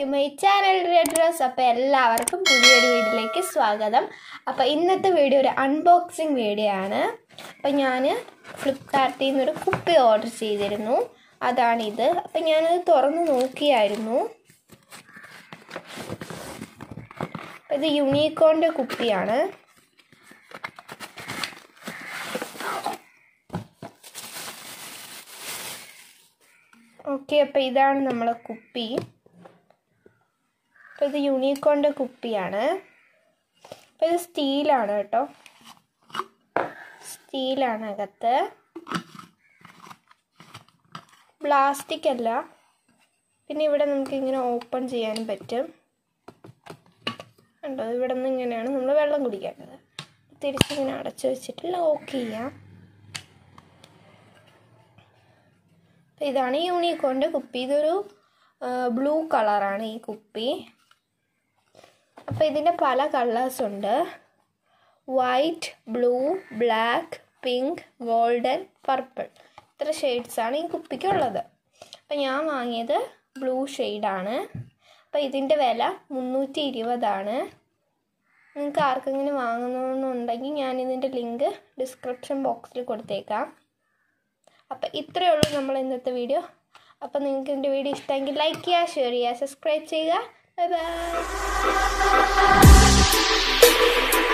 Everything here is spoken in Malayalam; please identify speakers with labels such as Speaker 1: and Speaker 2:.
Speaker 1: to my channel red rose അപ്പോൾ എല്ലാവർക്കും പുതിയൊരു വീഡിയോയിലേക്ക് സ്വാഗതം അപ്പോൾ ഇന്നത്തെ വീഡിയോ ഒരു അൺബോക്സിങ് വീഡിയോ ആണ് അപ്പോൾ ഞാൻ ഫ്ലിപ്കാർട്ടിൽ നിന്നൊരു കുപ്പി ഓർഡർ ചെയ്തിരുന്നു അതാണിത് അപ്പോൾ ഞാനത് തുറന്ന് നോക്കിയായിരുന്നു അപ്പോൾ ഇത് യുണീക്കോണിൻ്റെ കുപ്പിയാണ് ഓക്കെ അപ്പോൾ ഇതാണ് നമ്മളെ കുപ്പി അപ്പോൾ ഇത് യൂണിക്കോണിൻ്റെ കുപ്പിയാണ് അപ്പോൾ ഇത് സ്റ്റീലാണ് കേട്ടോ സ്റ്റീലാണ് അകത്ത് പ്ലാസ്റ്റിക് അല്ല പിന്നെ ഇവിടെ നമുക്ക് ഇങ്ങനെ ഓപ്പൺ ചെയ്യാനും പറ്റും കണ്ടോ ഇവിടെ നിന്ന് ഇങ്ങനെയാണ് നമ്മൾ വെള്ളം കുടിക്കേണ്ടത് തിരിച്ചിങ്ങനെ അടച്ചു വെച്ചിട്ട് ലോക്ക് ചെയ്യാം അപ്പോൾ ഇതാണ് യൂണിക്കോണിൻ്റെ കുപ്പി ഇതൊരു ബ്ലൂ കളറാണ് ഈ കുപ്പി അപ്പോൾ ഇതിൻ്റെ പല കളേഴ്സ് ഉണ്ട് white blue black pink golden purple ഇത്ര ഷെയ്ഡ്സാണ് ഈ കുപ്പിക്കുള്ളത് അപ്പോൾ ഞാൻ വാങ്ങിയത് ബ്ലൂ ഷെയ്ഡാണ് അപ്പോൾ ഇതിൻ്റെ വില മുന്നൂറ്റി ഇരുപതാണ് നിങ്ങൾക്ക് ആർക്കെങ്കിലും വാങ്ങണമെന്നുണ്ടെങ്കിൽ ഞാൻ ഇതിൻ്റെ ലിങ്ക് ഡിസ്ക്രിപ്ഷൻ ബോക്സിൽ കൊടുത്തേക്കാം അപ്പോൾ ഇത്രയേ ഉള്ളൂ നമ്മൾ ഇന്നത്തെ വീഡിയോ അപ്പോൾ നിങ്ങൾക്ക് എൻ്റെ വീഡിയോ ഇഷ്ടമെങ്കിൽ ലൈക്ക് ചെയ്യുക ഷെയർ ചെയ്യുക സബ്സ്ക്രൈബ് ചെയ്യുക ബൈ ബൈ